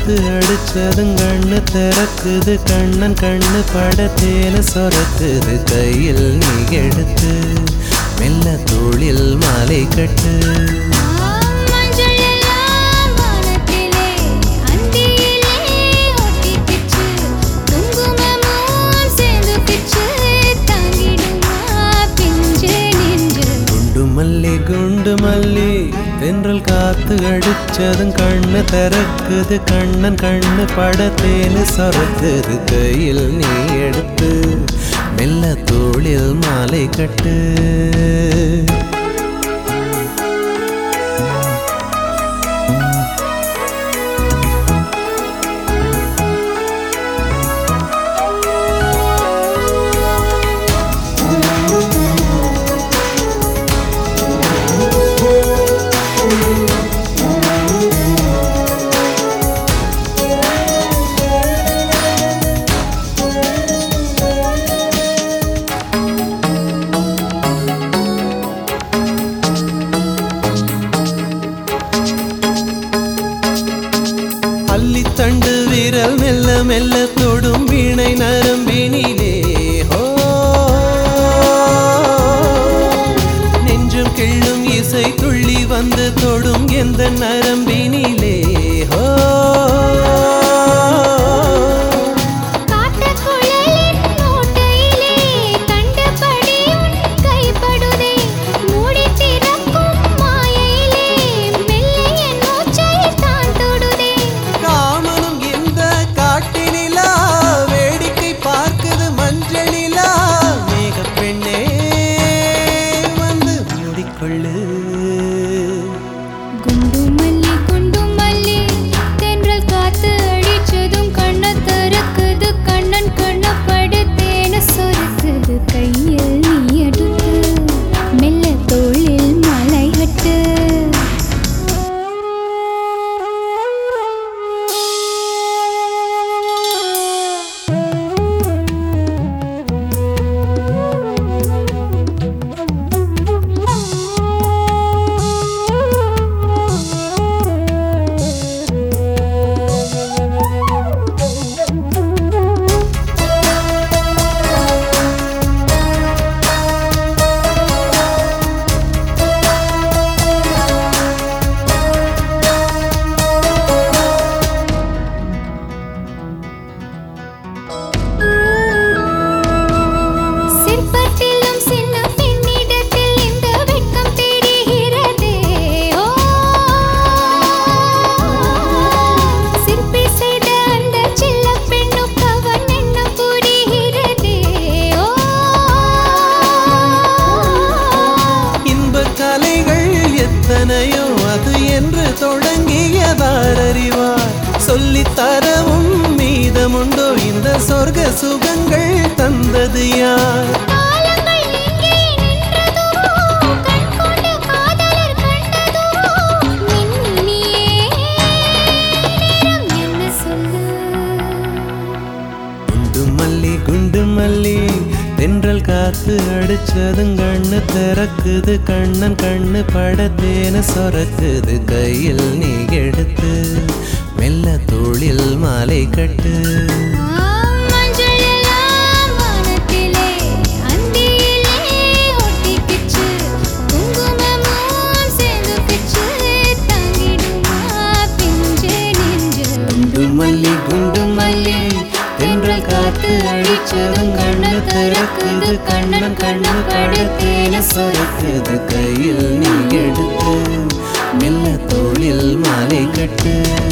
காத்து அடிச்சதும் கண்ணு திறக்குது கண்ணன் கண்ணு படத்தேனு சொரக்குது கையில் நீ எடுத்து மெல்ல தோளில் மாலை கட்டு மஞ்சள் எல்லாம் வானத்திலே அந்தியிலே ஒட்டிக்கிச்சு குங்குமமும் சேர்ந்து பிச்சு தாங்கிடுமா பிஞ்சு நெஞ்சு குண்டு மல்லி குண்டு மல்லி தென்றல் காத்து அடிச்சதும் கண்ணு திறக்குது கண்ணன் கண்ணு படத்தேனு சொரக்குது கையில் நீ எடுத்து மெல்ல தோளில் மாலை கட்டு அள்ளித்தண்டு விரல் மெல்ல மெல்ல தொடும் வீணை நரம்பினிலே ஹோ நெஞ்சும் கிள்ளும் இசை துள்ளி வந்து தொடும் எந்த நரம்பினிலே ஹோ காட்டுக்குழலின் ஓட்டையிலே கண்டபடி உன் கைப்படுதே மூடி திறக்கும் மாயையிலே மெல்ல என் மூச்சை தான் தொடுதே காமனும் இந்த காட்டினிலா வேடிக்கை பார்க்குது மஞ்சளிலா மேகப் பெண்ணே வந்து மூடிக்கொள்ளு குண்டு மல்லி குண்டு மல்லி தென்றல் காத்து அடிச்சதும் கண்ண திறக்குது கண்ணன் கண்ண படுத்தேன சொருக்குது கையில் நீ எடுத்து மெல்ல தோளில் மலை கட்டு சிற்பத்திலும் சின்ன பெண்ணிடத்தில் இந்த வெட்கம் தெரிகிறதே ஓ சிற்பி செய்த அந்த சின்ன பெண்ணுக்கு அவன் என்ன புரிகிறதே ஓ இன்பக் கலைகள் எத்தனையோ அது என்று தொடங்கியதார் அறிவார் சொல்லித் தரவும் மீதமுண்டோ இந்த சொர்க்க சுகங்கள் தந்தது யார் காலங்கள் எங்கே நின்றதோ கண் கொண்ட காதலர் கண்டதோ மின்னியே நேரம் என்ன சொல்லு குண்டு மல்லி குண்டு மல்லி தென்றல் காத்து அடிச்சதும் கண்ணு திறக்குது கண்ணன் கண்ணு படத்தேனு சொரக்குது கையில் நீ எடுத்து மெல்ல தோளில் மாலை கட்டு மஞ்சள் எல்லாம் வானத்திலே அந்தியிலே ஒட்டிக்கிச்சு குங்குமமும் சேர்ந்து பிச்சு தாங்கிடுமா பிஞ்சு நெஞ்சு குண்டு மல்லி குண்டு மல்லி தென்றல் காத்து அடிச்சதும் கண்ணு திறக்குது கண்ணன் கண்ணு படத்தேனு சொரக்குது கையில் நீ எடுத்து மெல்ல தோளில் மாலை கட்டு